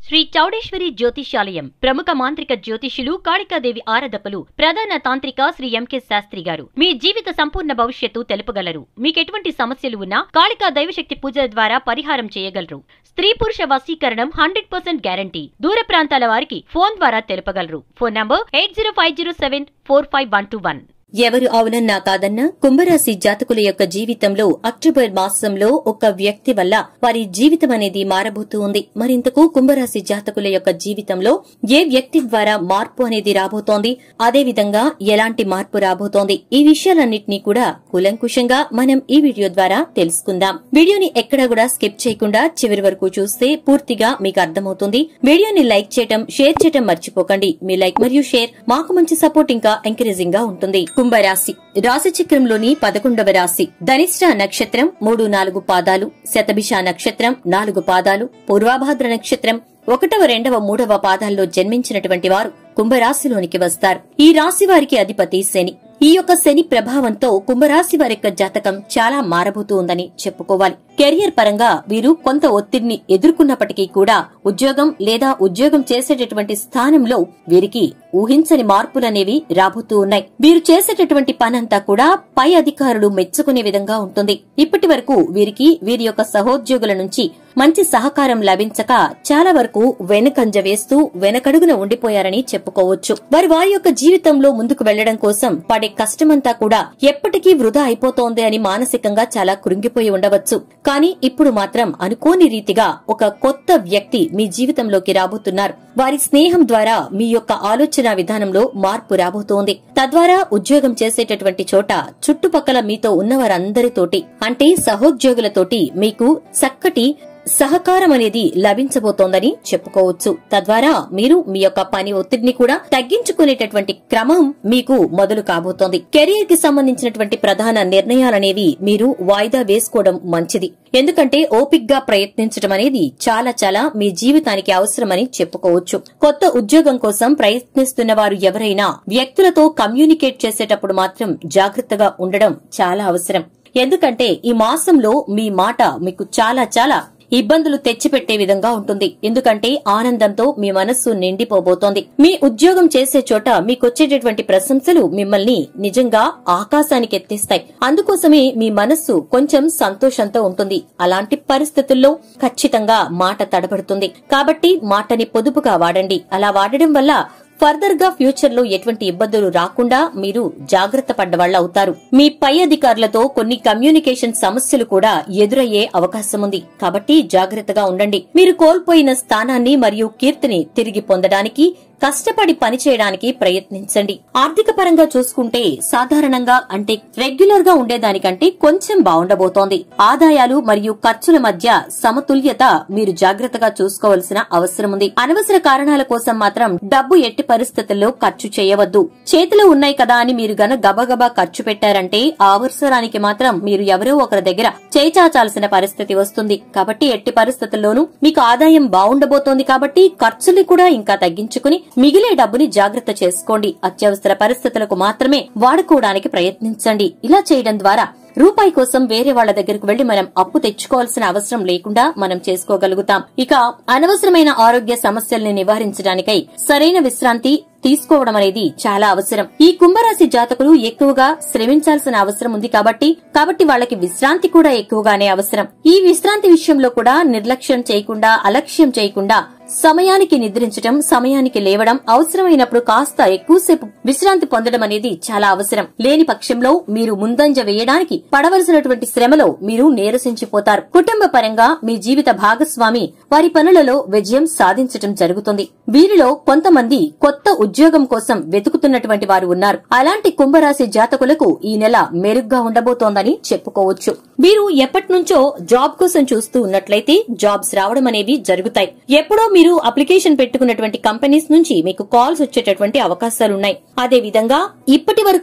శ్రీ చౌడేశ్వరి జ్యోతిష్యాలయం ప్రముఖ మాంత్రిక జ్యోతిష్యులు కాళికాదేవి ఆరాధకులు ప్రధాన తాంత్రిక శ్రీ ఎంకే శాస్త్రి గారు మీ జీవిత సంపూర్ణ భవిష్యత్తు తెలుపగలరు మీకెటువంటి సమస్యలు ఉన్నా కాళికా దైవశక్తి పూజల ద్వారా పరిహారం చేయగలరు స్త్రీ పురుష వశీకరణం హండ్రెడ్ పర్సెంట్ గ్యారంటీ దూర ప్రాంతాల వారికి ఫోన్ ద్వారా తెలుపగలరు phone number eight zero five zero seven four five one two one ఎవరు అవునన్నా కాదన్నా కుంభరాశి జాతకుల యొక్క జీవితంలో అక్టోబర్ మాసంలో ఒక వ్యక్తి వల్ల వారి జీవితం అనేది మారబోతూ ఉంది మరింతకు కుంభరాశి జాతకుల యొక్క జీవితంలో ఏ వ్యక్తి ద్వారా మార్పు అనేది రాబోతోంది అదేవిధంగా ఎలాంటి మార్పు రాబోతోంది ఈ విషయాలన్నింటినీ కూడా కూలంకుషంగా మనం ఈ వీడియో ద్వారా తెలుసుకుందాం వీడియోని ఎక్కడా కూడా స్కిప్ చేయకుండా చివరి వరకు చూస్తే పూర్తిగా మీకు అర్థమవుతుంది వీడియోని లైక్ చేయటం షేర్ చేయటం మర్చిపోకండి మీ లైక్ మరియు షేర్ మాకు మంచి సపోర్ట్ ఇంకా ఎంకరేజింగ్ గా ఉంటుంది కుంభరాశి రాశి చక్రంలోని పదకొండవ రాశి ధనిష్ట నక్షత్రం మూడు నాలుగు పాదాలు శతభిష నక్షత్రం నాలుగు పాదాలు పూర్వాభాద్ర నక్షత్రం ఒకటవ రెండవ మూడవ పాదాల్లో జన్మించినటువంటి వారు కుంభరాశిలోనికి వస్తారు ఈ రాశి వారికి అధిపతి శని ఈ యొక్క శని ప్రభావంతో కుంభరాశి వారి యొక్క జాతకం చాలా మారబోతూ ఉందని చెప్పుకోవాలి కెరియర్ పరంగా వీరు కొంత ఒత్తిడిని ఎదుర్కొన్నప్పటికీ కూడా ఉద్యోగం లేదా ఉద్యోగం చేసేటటువంటి స్థానంలో వీరికి ఊహించని మార్పులనేవి రాబోతూ ఉన్నాయి వీరు చేసేటటువంటి పనంతా కూడా పై అధికారులు మెచ్చుకునే విధంగా ఉంటుంది ఇప్పటి వరకు వీరికి వీరి యొక్క సహోద్యోగుల నుంచి మంచి సహకారం లభించక చాలా వరకు వెనుకంజ వేస్తూ వెనకడుగున ఉండిపోయారని చెప్పుకోవచ్చు వారి వారి యొక్క జీవితంలో ముందుకు వెళ్లడం కోసం పడే కష్టమంతా కూడా ఎప్పటికీ వృధా అయిపోతోంది అని మానసికంగా చాలా కృంగిపోయి ఉండవచ్చు కానీ ఇప్పుడు మాత్రం అనుకోని రీతిగా ఒక కొత్త వ్యక్తి మీ జీవితంలోకి రాబోతున్నారు వారి స్నేహం ద్వారా మీ యొక్క ఆలోచన విధానంలో మార్పు రాబోతోంది తద్వారా ఉద్యోగం చేసేటటువంటి చోట చుట్టుపక్కల మీతో ఉన్నవారందరితోటి అంటే సహోద్యోగులతోటి మీకు చక్కటి సహకారం అనేది లభించబోతోందని చెప్పుకోవచ్చు తద్వారా మీరు మీ యొక్క పని ఒత్తిడిని కూడా తగ్గించుకునేటటువంటి క్రమం మీకు మొదలు కాబోతోంది కెరీర్ కి సంబంధించినటువంటి ప్రధాన నిర్ణయాలనేవి మీరు వాయిదా వేసుకోవడం మంచిది ఎందుకంటే ఓపిక్ గా ప్రయత్నించడం అనేది చాలా చాలా మీ జీవితానికి అవసరమని చెప్పుకోవచ్చు కొత్త ఉద్యోగం కోసం ప్రయత్నిస్తున్న వారు ఎవరైనా వ్యక్తులతో కమ్యూనికేట్ చేసేటప్పుడు మాత్రం జాగ్రత్తగా ఉండడం చాలా అవసరం ఎందుకంటే ఈ మాసంలో మీ మాట మీకు చాలా చాలా ఇబ్బందులు తెచ్చిపెట్టే విధంగా ఉంటుంది ఎందుకంటే ఆనందంతో మీ మనస్సు నిండిపోబోతోంది మీ ఉద్యోగం చేసే చోట మీకొచ్చేటటువంటి ప్రశంసలు మిమ్మల్ని నిజంగా ఆకాశానికి ఎత్తేస్తాయి అందుకోసమే మీ మనస్సు కొంచెం సంతోషంతో ఉంటుంది అలాంటి పరిస్థితుల్లో ఖచ్చితంగా మాట తడబడుతుంది కాబట్టి మాటని పొదుపుగా వాడండి అలా వాడడం వల్ల ఫర్దర్ గా ఫ్యూచర్ లో ఎటువంటి ఇబ్బందులు రాకుండా మీరు జాగ్రత్త పడ్డవాళ్లు అవుతారు మీ పై అధికారులతో కొన్ని కమ్యూనికేషన్ సమస్యలు కూడా ఎదురయ్యే అవకాశం ఉంది కాబట్టి జాగ్రత్తగా ఉండండి మీరు కోల్పోయిన స్థానాన్ని మరియు కీర్తిని తిరిగి పొందడానికి కష్టపడి పనిచేయడానికి ప్రయత్నించండి ఆర్థిక పరంగా చూసుకుంటే సాధారణంగా అంటే రెగ్యులర్ గా ఉండేదానికంటే కొంచెం బాగుండబోతోంది ఆదాయాలు మరియు ఖర్చుల మధ్య సమతుల్యత మీరు జాగ్రత్తగా చూసుకోవాల్సిన అవసరం ఉంది అనవసర కారణాల కోసం మాత్రం డబ్బు ఎట్టి పరిస్థితుల్లో ఖర్చు చేయవద్దు చేతిలో ఉన్నాయి కదా అని మీరు గన గబగబా ఖర్చు పెట్టారంటే ఆ అవసరానికి మాత్రం మీరు ఎవరో ఒకరి దగ్గర చేచాచాల్సిన పరిస్థితి వస్తుంది కాబట్టి ఎట్టి పరిస్థితుల్లోనూ మీకు ఆదాయం బాగుండబోతోంది కాబట్టి ఖర్చులు కూడా ఇంకా తగ్గించుకుని మిగిలే డబ్బుని జాగ్రత్త చేసుకోండి అత్యవసర పరిస్థితులకు మాత్రమే వాడుకోవడానికి ప్రయత్నించండి ఇలా చేయడం ద్వారా రూపాయి కోసం వేరే వాళ్ల దగ్గరకు వెళ్లి మనం అప్పు తెచ్చుకోవాల్సిన అవసరం లేకుండా మనం చేసుకోగలుగుతాం ఇక అనవసరమైన ఆరోగ్య సమస్యల్ని నివారించడానికై సరైన విశ్రాంతి తీసుకోవడం అనేది చాలా అవసరం ఈ కుంభరాశి జాతకులు ఎక్కువగా శ్రమించాల్సిన అవసరం ఉంది కాబట్టి కాబట్టి వాళ్ళకి విశ్రాంతి కూడా ఎక్కువగానే అవసరం ఈ విశ్రాంతి విషయంలో కూడా నిర్లక్ష్యం చేయకుండా అలక్ష్యం చేయకుండా సమయానికి నిద్రించడం సమయానికి లేవడం అవసరమైనప్పుడు కాస్త ఎక్కువసేపు విశ్రాంతి పొందడం అనేది చాలా అవసరం లేని పక్షంలో మీరు ముందంజ వేయడానికి పడవలసినటువంటి శ్రమలో మీరు నీరసించిపోతారు కుటుంబ పరంగా మీ జీవిత భాగస్వామి వారి పనులలో విజయం సాధించటం జరుగుతుంది వీరిలో కొంతమంది కొత్త ఉద్యోగం కోసం వెతుకుతున్నటువంటి వారు ఉన్నారు అలాంటి కుంభరాశి జాతకులకు ఈ నెల మెరుగ్గా ఉండబోతోందని చెప్పుకోవచ్చు వీరు ఎప్పటి నుంచో జాబ్ కోసం చూస్తూ ఉన్నట్లయితే జాబ్స్ రావడం అనేవి జరుగుతాయి ఎప్పుడో మీరు అప్లికేషన్ పెట్టుకున్నటువంటి కంపెనీస్ నుంచి మీకు కాల్స్ వచ్చేటటువంటి అవకాశాలున్నాయి అదే విధంగా ఇప్పటి వరకు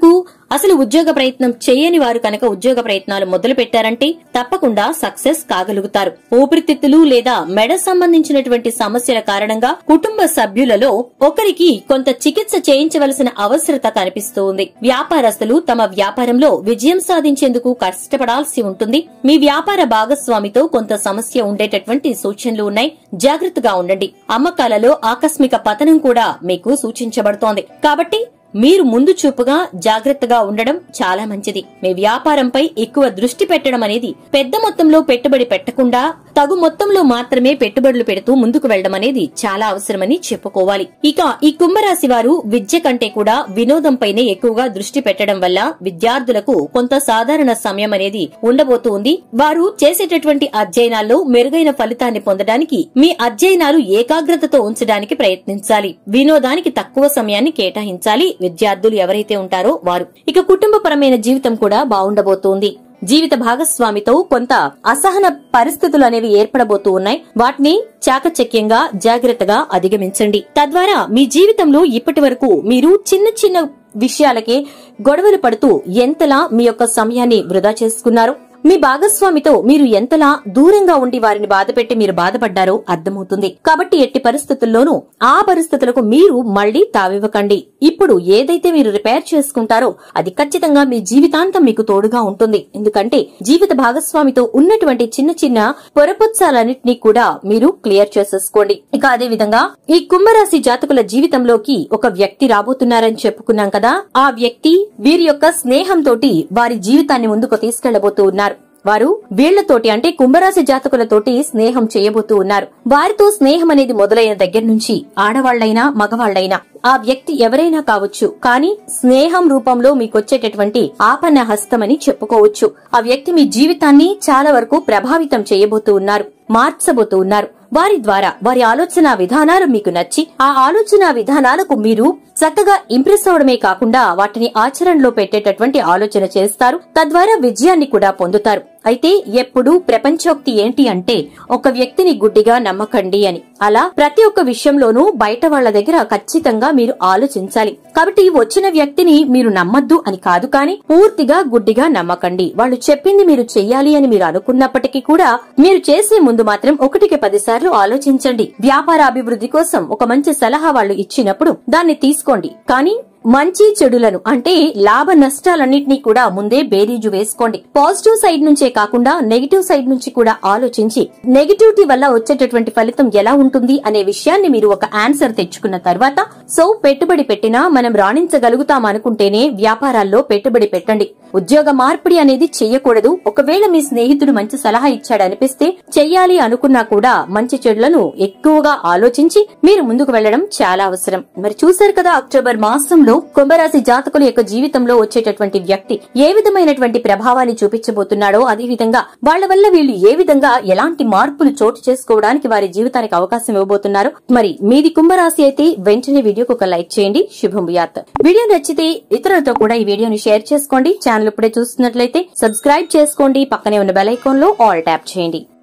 అసలు ఉద్యోగ ప్రయత్నం చేయని వారు కనుక ఉద్యోగ ప్రయత్నాలు మొదలు పెట్టారంటే తప్పకుండా సక్సెస్ కాగలుగుతారు ఊపిరితిత్తులు లేదా మెడ సంబంధించినటువంటి సమస్యల కారణంగా కుటుంబ సభ్యులలో ఒకరికి కొంత చికిత్స చేయించవలసిన అవసరత కనిపిస్తూ ఉంది వ్యాపారస్తులు తమ వ్యాపారంలో విజయం సాధించేందుకు కష్టపడాల్సి ఉంటుంది మీ వ్యాపార భాగస్వామితో కొంత సమస్య ఉండేటటువంటి సూచనలు ఉన్నాయి జాగ్రత్తగా ఉండండి అమ్మకాలలో ఆకస్మిక పతనం కూడా మీకు సూచించబడుతోంది కాబట్టి మీరు ముందు చూపుగా జాగ్రత్తగా ఉండడం చాలా మంచిది మీ వ్యాపారంపై ఎక్కువ దృష్టి పెట్టడం అనేది పెద్ద మొత్తంలో పెట్టుబడి పెట్టకుండా తగు మొత్తంలో మాత్రమే పెట్టుబడులు పెడుతూ ముందుకు వెళ్లడం అనేది చాలా అవసరమని చెప్పుకోవాలి ఇక ఈ కుంభరాశి వారు విద్య కంటే కూడా వినోదంపైనే ఎక్కువగా దృష్టి పెట్టడం వల్ల విద్యార్థులకు కొంత సాధారణ సమయం అనేది ఉండబోతుంది వారు చేసేటటువంటి అధ్యయనాల్లో మెరుగైన ఫలితాన్ని పొందడానికి మీ అధ్యయనాలు ఏకాగ్రతతో ఉంచడానికి ప్రయత్నించాలి వినోదానికి తక్కువ సమయాన్ని కేటాయించాలి విద్యార్థులు ఎవరైతే ఉంటారో వారు ఇక కుటుంబపరమైన జీవితం కూడా బాగుండబోతోంది జీవిత భాగస్వామితో కొంత అసహన పరిస్థితులు అనేవి ఏర్పడబోతూ ఉన్నాయి వాటిని చాకచక్యంగా జాగ్రత్తగా అధిగమించండి తద్వారా మీ జీవితంలో ఇప్పటి వరకు మీరు చిన్న చిన్న విషయాలకే గొడవలు పడుతూ ఎంతలా మీ యొక్క సమయాన్ని వృధా చేసుకున్నారు మీ భాగస్వామితో మీరు ఎంతలా దూరంగా ఉండి వారిని బాధపెట్టి మీరు బాధపడ్డారో అర్థమవుతుంది కాబట్టి ఎట్టి పరిస్థితుల్లోనూ ఆ పరిస్థితులకు మీరు మళ్లీ తావివ్వకండి ఇప్పుడు ఏదైతే మీరు రిపేర్ చేసుకుంటారో అది ఖచ్చితంగా మీ జీవితాంతం మీకు తోడుగా ఉంటుంది ఎందుకంటే జీవిత భాగస్వామితో ఉన్నటువంటి చిన్న చిన్న పొరపుత్సాలన్నింటినీ కూడా మీరు క్లియర్ చేసేసుకోండి ఇక అదే విధంగా ఈ కుంభరాశి జాతకుల జీవితంలోకి ఒక వ్యక్తి రాబోతున్నారని చెప్పుకున్నాం కదా ఆ వ్యక్తి వీరి యొక్క స్నేహంతోటి వారి జీవితాన్ని ముందుకు తీసుకెళ్లబోతూ ఉన్నారు వారు వీళ్లతోటి అంటే కుంభరాశి జాతకులతోటి స్నేహం చేయబోతూ ఉన్నారు వారితో స్నేహం అనేది మొదలైన దగ్గర నుంచి ఆడవాళ్లైనా మగవాళ్లైనా ఆ వ్యక్తి ఎవరైనా కావచ్చు కానీ స్నేహం రూపంలో మీకొచ్చేటటువంటి ఆపన్న హస్తమని చెప్పుకోవచ్చు ఆ వ్యక్తి మీ జీవితాన్ని చాలా వరకు ప్రభావితం చేయబోతూ ఉన్నారు మార్చబోతూ ఉన్నారు వారి ద్వారా వారి ఆలోచన విధానాలు మీకు నచ్చి ఆ ఆలోచన విధానాలకు మీరు చక్కగా ఇంప్రెస్ అవడమే కాకుండా వాటిని ఆచరణలో పెట్టేటటువంటి ఆలోచన చేస్తారు తద్వారా విజయాన్ని కూడా పొందుతారు అయితే ఎప్పుడు ప్రపంచోక్తి ఏంటి అంటే ఒక వ్యక్తిని గుడ్డిగా నమ్మకండి అని అలా ప్రతి ఒక్క విషయంలోనూ బయట వాళ్ల దగ్గర ఖచ్చితంగా మీరు ఆలోచించాలి కాబట్టి వచ్చిన వ్యక్తిని మీరు నమ్మద్దు అని కాదు కానీ పూర్తిగా గుడ్డిగా నమ్మకండి వాళ్ళు చెప్పింది మీరు చెయ్యాలి అని మీరు అనుకున్నప్పటికీ కూడా మీరు చేసే ముందు మాత్రం ఒకటికి పదిసార్లు ఆలోచించండి వ్యాపార అభివృద్ధి కోసం ఒక మంచి సలహా వాళ్ళు ఇచ్చినప్పుడు దాన్ని తీసుకోండి కానీ మంచి చెడులను అంటే లాభ నష్టాలన్నింటినీ కూడా ముందే బేరీజు వేసుకోండి పాజిటివ్ సైడ్ నుంచే కాకుండా నెగిటివ్ సైడ్ నుంచి కూడా ఆలోచించి నెగిటివిటీ వల్ల వచ్చేటటువంటి ఫలితం ఎలా ఉంటుంది అనే విషయాన్ని మీరు ఒక ఆన్సర్ తెచ్చుకున్న తర్వాత సో పెట్టుబడి పెట్టినా మనం రాణించగలుగుతాం అనుకుంటేనే వ్యాపారాల్లో పెట్టుబడి పెట్టండి ఉద్యోగ మార్పిడి అనేది చెయ్యకూడదు ఒకవేళ మీ స్నేహితుడు మంచి సలహా ఇచ్చాడు అనిపిస్తే చెయ్యాలి అనుకున్నా కూడా మంచి చెడులను ఎక్కువగా ఆలోచించి మీరు ముందుకు వెళ్లడం చాలా అవసరం మరి చూశారు కదా అక్టోబర్ మాసంలో కుంభరాశి జాతకుల యొక్క జీవితంలో వచ్చేటటువంటి వ్యక్తి ఏ విధమైనటువంటి ప్రభావాన్ని చూపించబోతున్నాడో అదే విధంగా వాళ్ల వల్ల వీళ్ళు ఏ విధంగా ఎలాంటి మార్పులు చోటు చేసుకోవడానికి వారి జీవితానికి అవకాశం ఇవ్వబోతున్నారు మరి మీది కుంభరాశి అయితే వెంటనే వీడియోకి ఒక లైక్ చేయండి శుభం యాత్ వీడియో నచ్చితే ఇతరులతో కూడా ఈ వీడియోని షేర్ చేసుకోండి ఛానల్ ఇప్పుడే చూస్తున్నట్లయితే సబ్స్క్రైబ్ చేసుకోండి పక్కనే ఉన్న బెల్ ఐకాన్ లో ఆల్ ట్యాప్ చేయండి